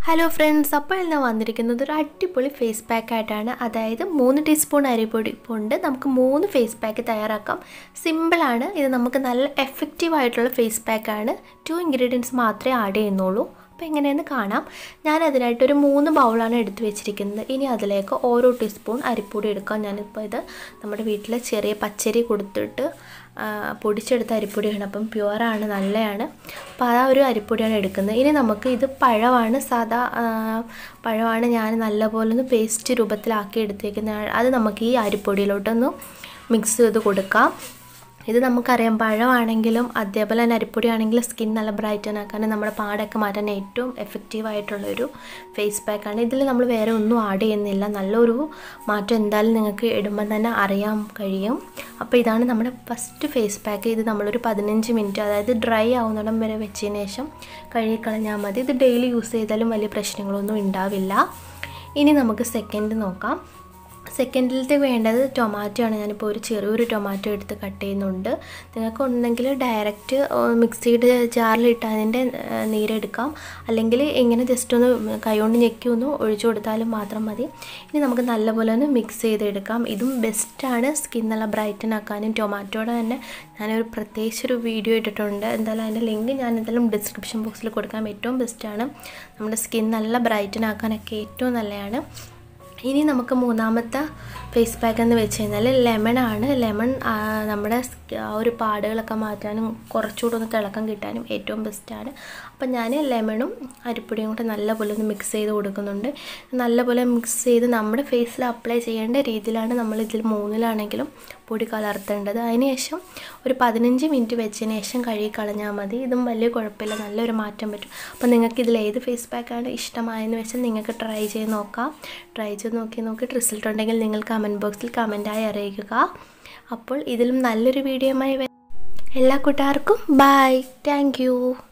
hello friends അപ്പോൾ ഇന്ന് വന്നിരിക്കുന്നത് ഒരു അടിപൊളി ഫേസ് പാക്ക് ആയിട്ടാണ് അതായത് മൂന്ന് ടീസ്പൂൺ അരിപ്പൊടി കൊണ്ട് നമുക്ക് മൂന്ന് ഫേസ് പാക്ക് തയ്യാറാക്കാം സിമ്പിളാണ് ഇത് നമുക്ക് നല്ല എഫക്റ്റീവ് ആയിട്ടുള്ള ഫേസ് പാക്കാണ് ടു ഇൻഗ്രീഡിയൻസ് മാത്രമേ ആഡ് ചെയ്യുന്നുള്ളൂ അപ്പോൾ എങ്ങനെയെന്ന് കാണാം ഞാൻ അതിനായിട്ട് ഒരു മൂന്ന് ബൗളാണ് എടുത്തു വെച്ചിരിക്കുന്നത് ഇനി അതിലേക്ക് ഓരോ ടീസ്പൂൺ അരിപ്പൊടി എടുക്കാം ഞാനിപ്പോൾ ഇത് നമ്മുടെ വീട്ടിൽ ചെറിയ പച്ചരി കൊടുത്തിട്ട് പൊടിച്ചെടുത്ത അരിപ്പൊടിയാണ് അപ്പം പ്യുവറാണ് നല്ലതാണ് അപ്പോൾ ആ ഒരു അരിപ്പൊടിയാണ് എടുക്കുന്നത് ഇനി നമുക്ക് ഇത് പഴമാണ് സാധാ പഴമാണ് ഞാൻ നല്ലപോലെ ഒന്ന് പേസ്റ്റ് രൂപത്തിലാക്കി എടുത്തേക്കുന്നത് അത് നമുക്ക് ഈ അരിപ്പൊടിയിലോട്ടൊന്ന് മിക്സ് ചെയ്ത് കൊടുക്കാം ഇത് നമുക്കറിയാം പഴമാണെങ്കിലും അതേപോലെ തന്നെ അരിപ്പൊടി ആണെങ്കിലും സ്കിൻ നല്ല ബ്രൈറ്റൻ ആക്കാനും നമ്മുടെ പാടൊക്കെ മാറ്റാൻ ഏറ്റവും എഫക്റ്റീവ് ആയിട്ടുള്ളൊരു ഫേസ് പാക്കാണ് ഇതിൽ നമ്മൾ വേറെ ഒന്നും ആഡ് ചെയ്യുന്നില്ല നല്ലൊരു മാറ്റം എന്തായാലും നിങ്ങൾക്ക് ഇടുമ്പോൾ തന്നെ അറിയാൻ കഴിയും അപ്പോൾ ഇതാണ് നമ്മുടെ ഫസ്റ്റ് ഫേസ് പാക്ക് ഇത് നമ്മളൊരു പതിനഞ്ച് മിനിറ്റ് അതായത് ഡ്രൈ ആവുന്നിടം വരെ വെച്ചതിന് ശേഷം കഴുകിക്കളഞ്ഞാൽ മതി ഇത് ഡെയിലി യൂസ് ചെയ്താലും വലിയ പ്രശ്നങ്ങളൊന്നും ഉണ്ടാവില്ല ഇനി നമുക്ക് സെക്കൻഡ് നോക്കാം സെക്കൻഡിലത്തെ വേണ്ടത് ടൊമാറ്റോ ആണ് ഞാനിപ്പോൾ ഒരു ചെറിയൊരു ടൊമാറ്റോ എടുത്ത് കട്ട് ചെയ്യുന്നുണ്ട് നിങ്ങൾക്ക് ഉണ്ടെങ്കിൽ ഡയറക്റ്റ് മിക്സിയുടെ ജാറിലിട്ട് അതിൻ്റെ നീരെടുക്കാം അല്ലെങ്കിൽ ഇങ്ങനെ ജസ്റ്റ് ഒന്ന് കൈകൊണ്ട് ഞെക്കി ഒന്ന് ഒഴിച്ചു കൊടുത്താലും മാത്രം മതി ഇനി നമുക്ക് നല്ലപോലെ ഒന്ന് മിക്സ് ചെയ്തെടുക്കാം ഇതും ബെസ്റ്റാണ് സ്കിൻ നല്ല ബ്രൈറ്റൻ ആക്കാനും ടൊമാറ്റോയുടെ തന്നെ ഞാനൊരു പ്രത്യേകിച്ചൊരു വീഡിയോ ഇട്ടിട്ടുണ്ട് എന്തായാലും അതിൻ്റെ ലിങ്ക് ഞാൻ എന്തായാലും ഡിസ്ക്രിപ്ഷൻ ബോക്സിൽ കൊടുക്കാം ഏറ്റവും ബെസ്റ്റാണ് നമ്മുടെ സ്കിൻ നല്ല ബ്രൈറ്റൻ ആക്കാനൊക്കെ ഏറ്റവും നല്ലതാണ് ഇനി നമുക്ക് മൂന്നാമത്തെ ഫേസ് പാക്ക് എന്ന് വെച്ച് കഴിഞ്ഞാൽ ലെമണാണ് ലെമൺ നമ്മുടെ ആ ഒരു പാടുകളൊക്കെ മാറ്റാനും കുറച്ചുകൂടെ ഒന്ന് തിളക്കം കിട്ടാനും ഏറ്റവും ബെസ്റ്റാണ് അപ്പം ഞാൻ ലെമണും അരിപ്പൊടിയും കൂടെ നല്ലപോലെ ഒന്ന് മിക്സ് ചെയ്ത് കൊടുക്കുന്നുണ്ട് നല്ലപോലെ മിക്സ് ചെയ്ത് നമ്മുടെ ഫേസിൽ അപ്ലൈ ചെയ്യേണ്ട രീതിയിലാണ് നമ്മൾ ഇതിൽ മൂന്നിലാണെങ്കിലും പൊടി കലർത്തേണ്ടത് അതിനുശേഷം ഒരു പതിനഞ്ച് മിനിറ്റ് വെച്ചതിന് ശേഷം കഴുകി കളഞ്ഞാൽ മതി ഇതും വലിയ കുഴപ്പമില്ല നല്ലൊരു മാറ്റം പറ്റും അപ്പോൾ നിങ്ങൾക്ക് ഇതിൽ ഏത് ഫേസ് പാക്കാണ് ഇഷ്ടമായെന്ന് വെച്ചാൽ നിങ്ങൾക്ക് ട്രൈ ചെയ്ത് നോക്കാം ട്രൈ ചെയ്ത് നോക്കി നോക്കിയിട്ട് റിസൾട്ട് ഉണ്ടെങ്കിൽ നിങ്ങൾ കമൻറ്റ് ബോക്സിൽ കമൻറ്റായി അറിയിക്കുക അപ്പോൾ ഇതിലും നല്ലൊരു വീഡിയോയുമായി എല്ലാ കൂട്ടുകാർക്കും ബൈ താങ്ക്